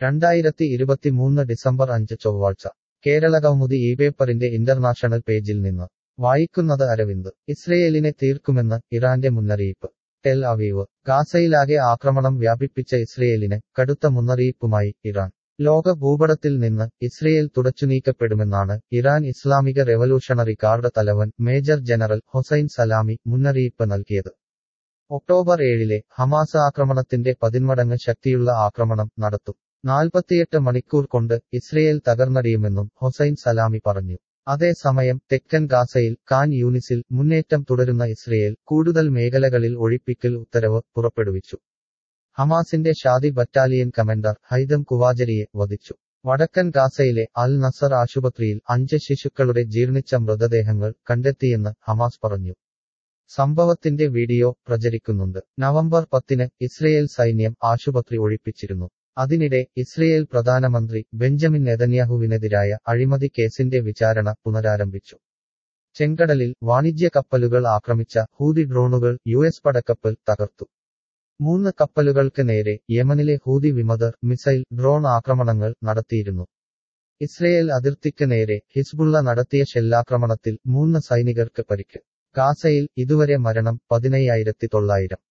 രണ്ടായിരത്തി ഇരുപത്തിമൂന്ന് ഡിസംബർ അഞ്ച് ചൊവ്വാഴ്ച കേരള കൗമുദി ഈ പേപ്പറിന്റെ ഇന്റർനാഷണൽ പേജിൽ നിന്ന് വായിക്കുന്നത് അരവിന്ദ് ഇസ്രയേലിനെ തീർക്കുമെന്ന് ഇറാന്റെ മുന്നറിയിപ്പ് ടെൽ അവീവ് ഗാസയിലാകെ ആക്രമണം വ്യാപിപ്പിച്ച ഇസ്രയേലിന് കടുത്ത മുന്നറിയിപ്പുമായി ഇറാൻ ലോക ഭൂപടത്തിൽ നിന്ന് ഇസ്രയേൽ തുടച്ചുനീക്കപ്പെടുമെന്നാണ് ഇറാൻ ഇസ്ലാമിക റെവല്യൂഷണറി ഗാർഡ് തലവൻ മേജർ ജനറൽ ഹൊസൈൻ സലാമി മുന്നറിയിപ്പ് നൽകിയത് ഒക്ടോബർ ഏഴിലെ ഹമാസ് ആക്രമണത്തിന്റെ പതിന്മടങ്ങ് ശക്തിയുള്ള ആക്രമണം നടത്തും നാൽപ്പത്തിയെട്ട് മണിക്കൂർ കൊണ്ട് ഇസ്രയേൽ തകർന്നടിയുമെന്നും ഹൊസൈൻ സലാമി പറഞ്ഞു അതേസമയം തെക്കൻ ഗാസയിൽ കാൻ യൂനിസിൽ മുന്നേറ്റം തുടരുന്ന ഇസ്രയേൽ കൂടുതൽ മേഖലകളിൽ ഒഴിപ്പിക്കൽ ഉത്തരവ് പുറപ്പെടുവിച്ചു ഹമാസിന്റെ ഷാദി ബറ്റാലിയൻ കമാൻഡർ ഹൈദം കുവാജരിയെ വധിച്ചു വടക്കൻ ഗാസയിലെ അൽ നസർ ആശുപത്രിയിൽ അഞ്ച് ശിശുക്കളുടെ ജീർണിച്ച മൃതദേഹങ്ങൾ കണ്ടെത്തിയെന്ന് ഹമാസ് പറഞ്ഞു സംഭവത്തിന്റെ വീഡിയോ പ്രചരിക്കുന്നുണ്ട് നവംബർ പത്തിന് ഇസ്രയേൽ സൈന്യം ആശുപത്രി ഒഴിപ്പിച്ചിരുന്നു അതിനിടെ ഇസ്രയേൽ പ്രധാനമന്ത്രി ബെഞ്ചമിൻ നെതന്യാഹുവിനെതിരായ അഴിമതി കേസിന്റെ വിചാരണ പുനരാരംഭിച്ചു ചെങ്കടലിൽ വാണിജ്യ കപ്പലുകൾ ആക്രമിച്ച ഹൂതി ഡ്രോണുകൾ യു എസ് പടക്കപ്പൽ തകർത്തു മൂന്ന് കപ്പലുകൾക്ക് നേരെ യമനിലെ ഹൂതി വിമതർ മിസൈൽ ഡ്രോൺ ആക്രമണങ്ങൾ നടത്തിയിരുന്നു ഇസ്രയേൽ അതിർത്തിക്ക് നേരെ ഹിസ്ബുള്ള നടത്തിയ ഷെല്ലാക്രമണത്തിൽ മൂന്ന് സൈനികർക്ക് പരിക്ക് ഗാസയിൽ ഇതുവരെ മരണം പതിനയ്യായിരത്തി തൊള്ളായിരം